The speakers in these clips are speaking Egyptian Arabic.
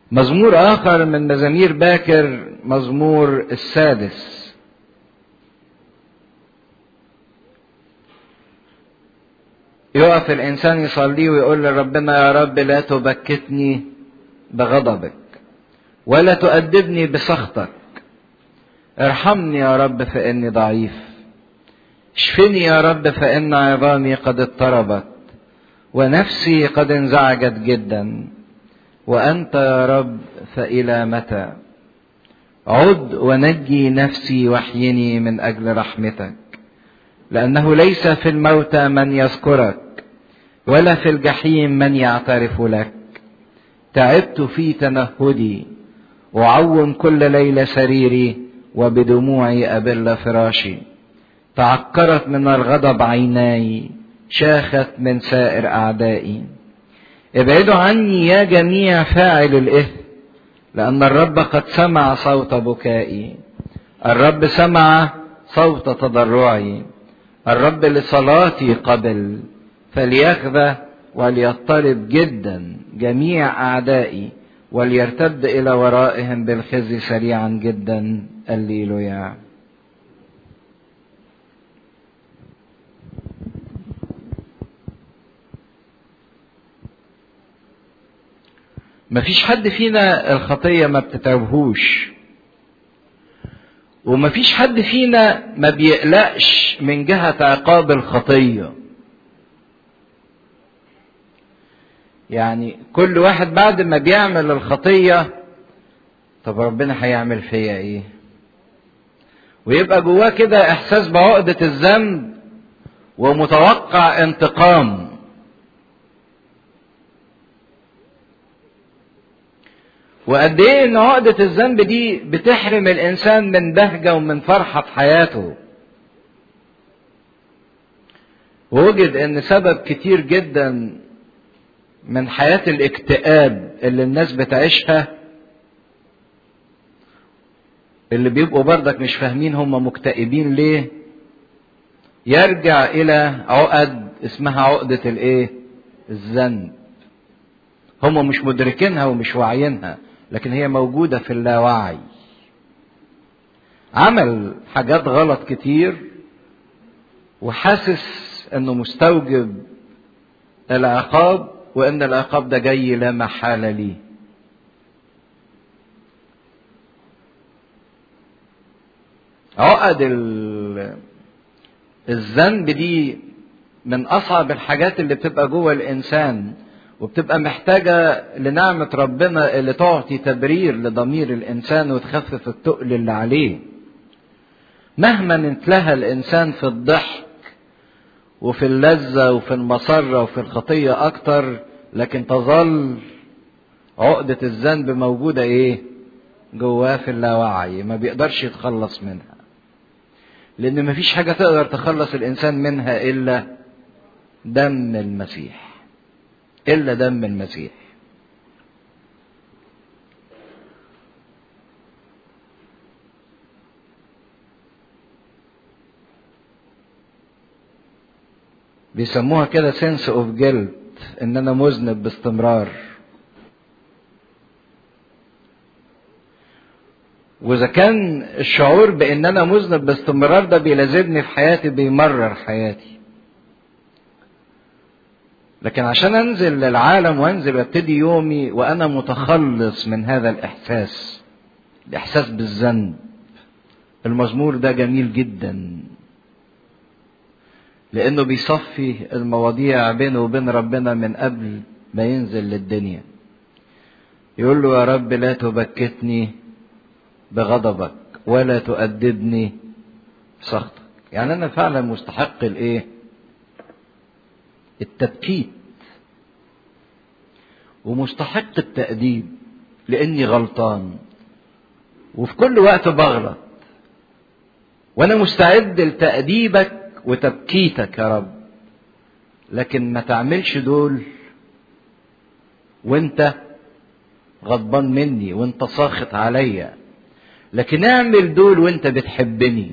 مزمور آخر من مزامير باكر مزمور السادس يقف الإنسان يصلي ويقول لربنا يا رب لا تبكتني بغضبك ولا تؤدبني بسخطك ارحمني يا رب فإني ضعيف اشفني يا رب فإن عظامي قد اضطربت ونفسي قد انزعجت جدا وأنت يا رب فإلى متى عد ونجي نفسي واحيني من أجل رحمتك لأنه ليس في الموتى من يذكرك ولا في الجحيم من يعترف لك تعبت في تنهدي أعوم كل ليلة سريري وبدموعي أبل فراشي تعكرت من الغضب عيناي شاخت من سائر أعدائي ابعدوا عني يا جميع فاعل الإثم لأن الرب قد سمع صوت بكائي الرب سمع صوت تضرعي الرب لصلاتي قبل فليخذى وليضطرب جدا جميع أعدائي وليرتد إلى ورائهم بالخزي سريعا جدا الليلويا مفيش حد فينا الخطية ما بتتعبهوش ومفيش حد فينا ما بيقلقش من جهة عقاب الخطية يعني كل واحد بعد ما بيعمل الخطية طب ربنا هيعمل فيا ايه ويبقى جواه كده احساس بعقدة الذنب ومتوقع انتقام وقد ايه ان عقدة الذنب دي بتحرم الانسان من بهجة ومن فرحة في حياته ووجد ان سبب كتير جدا من حياة الاكتئاب اللي الناس بتعيشها اللي بيبقوا بردك مش فاهمين هم مكتئبين ليه يرجع الى عقد اسمها عقدة الايه الذنب هم مش مدركينها ومش واعيينها لكن هي موجودة في اللاوعي عمل حاجات غلط كتير وحاسس انه مستوجب العقاب وان العقاب ده جاي لا محالة ليه عقد الذنب دي من اصعب الحاجات اللي بتبقى جوه الانسان وبتبقى محتاجة لنعمة ربنا اللي تعطي تبرير لضمير الإنسان وتخفف التقل اللي عليه. مهما نتلهى الإنسان في الضحك وفي اللذة وفي المسرة وفي الخطية أكتر لكن تظل عقدة الذنب موجودة إيه؟ جواه في اللاوعي ما بيقدرش يتخلص منها. لأن مفيش حاجة تقدر تخلص الإنسان منها إلا دم المسيح. إلا دم المسيح بيسموها كده سنس اوف جلد ان انا مذنب باستمرار واذا كان الشعور بان انا مذنب باستمرار ده بيلازمني في حياتي بيمرر حياتي لكن عشان انزل للعالم وانزل وابتدي يومي وانا متخلص من هذا الاحساس الاحساس بالذنب المزمور ده جميل جدا لانه بيصفي المواضيع بينه وبين ربنا من قبل ما ينزل للدنيا يقول له يا رب لا تبكتني بغضبك ولا تؤدبني بسخطك يعني انا فعلا مستحق الايه التبكيت ومستحق التأديب لأني غلطان وفي كل وقت بغلط وأنا مستعد لتأديبك وتبكيتك يا رب لكن ما تعملش دول وانت غضبان مني وانت ساخط عليا لكن اعمل دول وانت بتحبني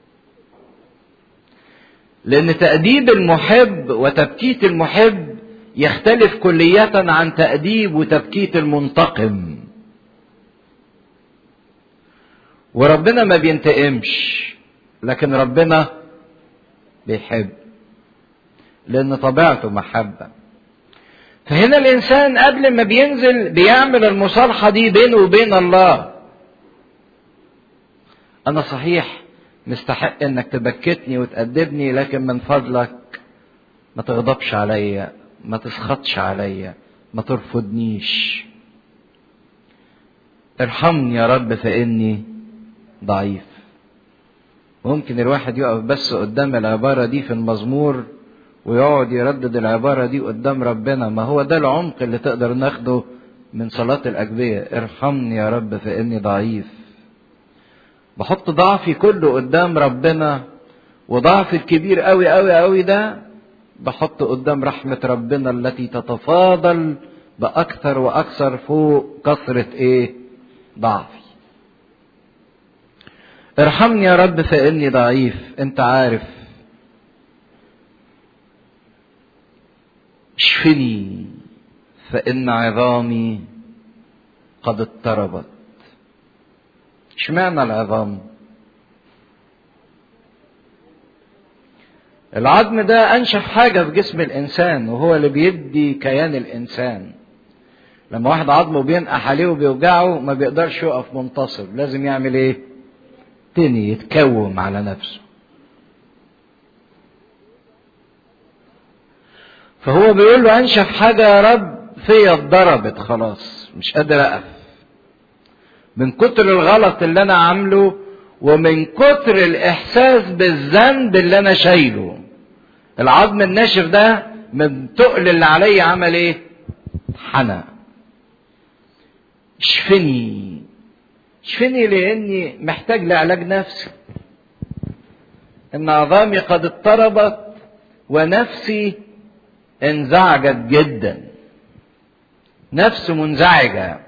لأن تأديب المحب وتبكيت المحب يختلف كلية عن تأديب وتبكيت المنتقم وربنا ما بينتقمش لكن ربنا بيحب لأن طبيعته محبة فهنا الإنسان قبل ما بينزل بيعمل المصالحة دي بينه وبين الله أنا صحيح مستحق إنك تبكتني وتأدبني لكن من فضلك ما تغضبش عليا ما تسخطش عليا ما ترفضنيش ارحمني يا رب فإني ضعيف ممكن الواحد يقف بس قدام العبارة دي في المزمور ويقعد يردد العبارة دي قدام ربنا ما هو ده العمق اللي تقدر ناخده من صلاة الأجبية ارحمني يا رب فإني ضعيف بحط ضعفي كله قدام ربنا وضعفي الكبير قوي قوي قوي ده بحط قدام رحمة ربنا التي تتفاضل بأكثر وأكثر فوق كثرة إيه؟ ضعفي. ارحمني يا رب فإني ضعيف، أنت عارف. اشفني فإن عظامي قد اضطربت. اشمعنى العظام؟ العظم ده انشف حاجه في جسم الانسان وهو اللي بيدي كيان الانسان لما واحد عظمه بينقح عليه وبيوجعه ما بيقدرش يقف منتصب لازم يعمل ايه تاني يتكوم على نفسه فهو بيقول له انشف حاجه يا رب فيا اتضربت خلاص مش قادر اقف من كتر الغلط اللي انا عامله ومن كتر الاحساس بالذنب اللي انا شايله العظم الناشف ده من تقل اللي عليا عمل ايه حنى اشفني اشفني لاني محتاج لعلاج نفسي ان عظامي قد اضطربت ونفسي انزعجت جدا نفس منزعجه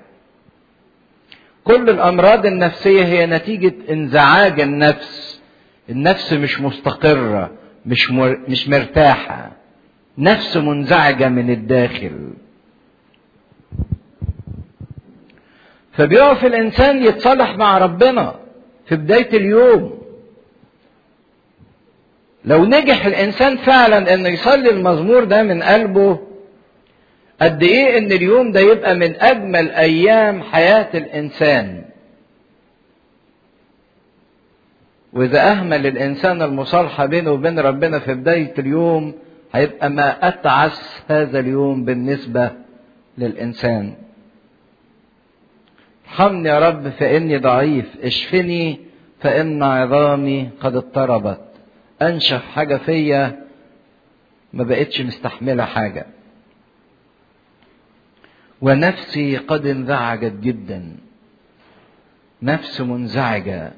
كل الامراض النفسيه هي نتيجه انزعاج النفس النفس مش مستقره مش مر... مش مرتاحه نفس منزعجه من الداخل فبيقف الانسان يتصالح مع ربنا في بدايه اليوم لو نجح الانسان فعلا انه يصلي المزمور ده من قلبه قد ايه ان اليوم ده يبقى من اجمل ايام حياه الانسان واذا اهمل الانسان المصالحه بينه وبين ربنا في بدايه اليوم هيبقى ما اتعس هذا اليوم بالنسبه للانسان ارحمني يا رب فاني ضعيف اشفني فان عظامي قد اضطربت انشف حاجه فيا ما بقتش مستحمله حاجه ونفسي قد انزعجت جدا نفس منزعجه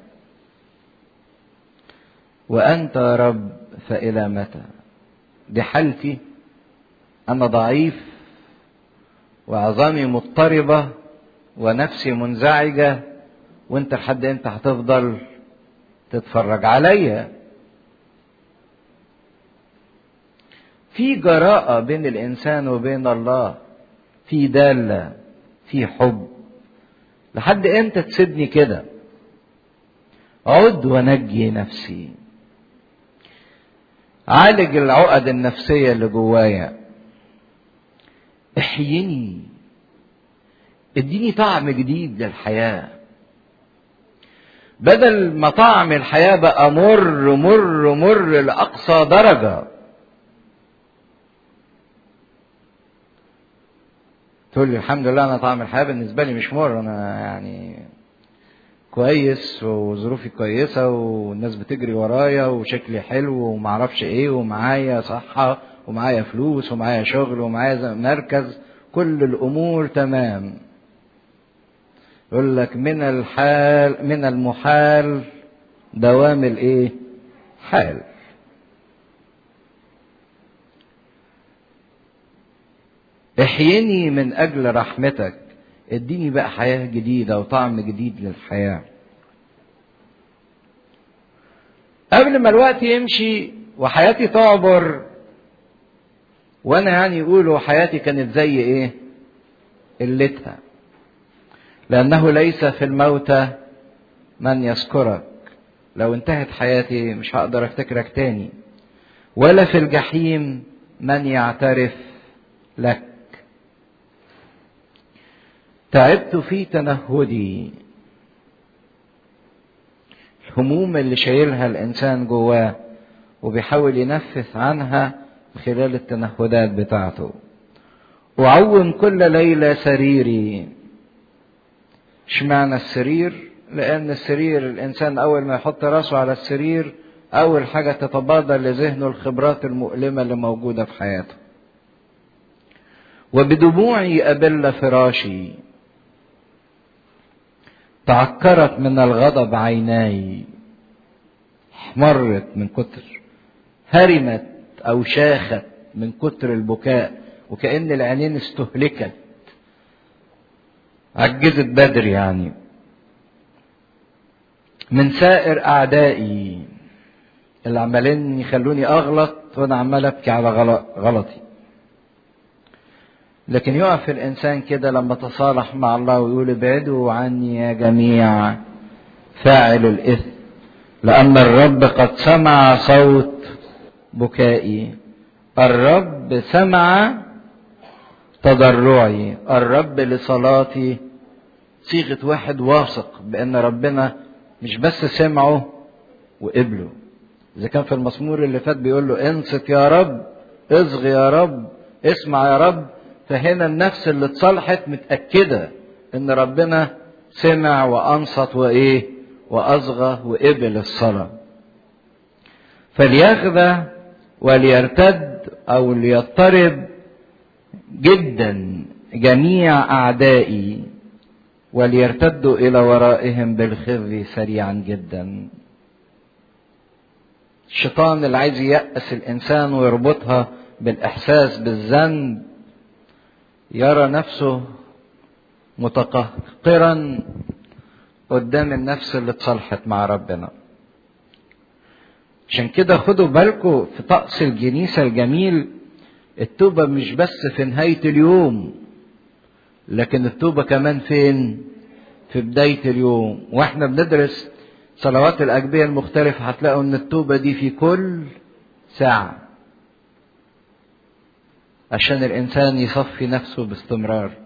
وانت يا رب فالى متى دي حالتي انا ضعيف وعظامي مضطربه ونفسي منزعجه وانت لحد امتى هتفضل تتفرج عليا في جراءه بين الانسان وبين الله في دالة في حب لحد امتى تسيبني كده عد ونجي نفسي عالج العقد النفسية اللي جوايا احيني اديني طعم جديد للحياة بدل ما طعم الحياة بقى مر مر مر لأقصى درجة تقول لي الحمد لله انا طعم الحياه بالنسبه لي مش مر انا يعني كويس وظروفي كويسه والناس بتجري ورايا وشكلي حلو ومعرفش ايه ومعايا صحه ومعايا فلوس ومعايا شغل ومعايا مركز كل الامور تمام يقول لك من الحال من المحال دوام الايه حال احيني من اجل رحمتك اديني بقى حياه جديده وطعم جديد للحياه قبل ما الوقت يمشي وحياتي تعبر وانا يعني يقولوا حياتي كانت زي ايه قلتها لانه ليس في الموتى من يذكرك لو انتهت حياتي مش هقدر افتكرك تاني ولا في الجحيم من يعترف لك تعبت في تنهدي الهموم اللي شايلها الانسان جواه وبيحاول ينفس عنها خلال التنهدات بتاعته أعوم كل ليلة سريري اشمعنى السرير لأن السرير الإنسان أول ما يحط راسه على السرير أول حاجة تتبادر لذهنه الخبرات المؤلمة اللي موجودة في حياته وبدموعي أبل فراشي تعكرت من الغضب عيناي احمرت من كتر هرمت او شاخت من كتر البكاء وكأن العينين استهلكت عجزت بدر يعني من سائر اعدائي اللي عمالين يخلوني اغلط وانا عمال ابكي على غلطي لكن يقف الانسان كده لما تصالح مع الله ويقول ابعدوا عني يا جميع فاعل الاثم لان الرب قد سمع صوت بكائي الرب سمع تضرعي الرب لصلاتي صيغه واحد واثق بان ربنا مش بس سمعه وقبله اذا كان في المزمور اللي فات بيقول له انصت يا رب اصغي يا رب اسمع يا رب فهنا النفس اللي اتصلحت متأكدة ان ربنا سمع وانصت وايه واصغى وقبل الصلاة فليغدى وليرتد او ليضطرب جدا جميع اعدائي وليرتدوا الى ورائهم بالخزي سريعا جدا الشيطان اللي عايز ييأس الانسان ويربطها بالاحساس بالذنب يرى نفسه متقهقرا قدام النفس اللي اتصالحت مع ربنا عشان كده خدوا بالكم في طقس الجنيسة الجميل التوبة مش بس في نهاية اليوم لكن التوبة كمان فين في بداية اليوم واحنا بندرس صلوات الأجبية المختلفة هتلاقوا ان التوبة دي في كل ساعة عشان الإنسان يصفي نفسه باستمرار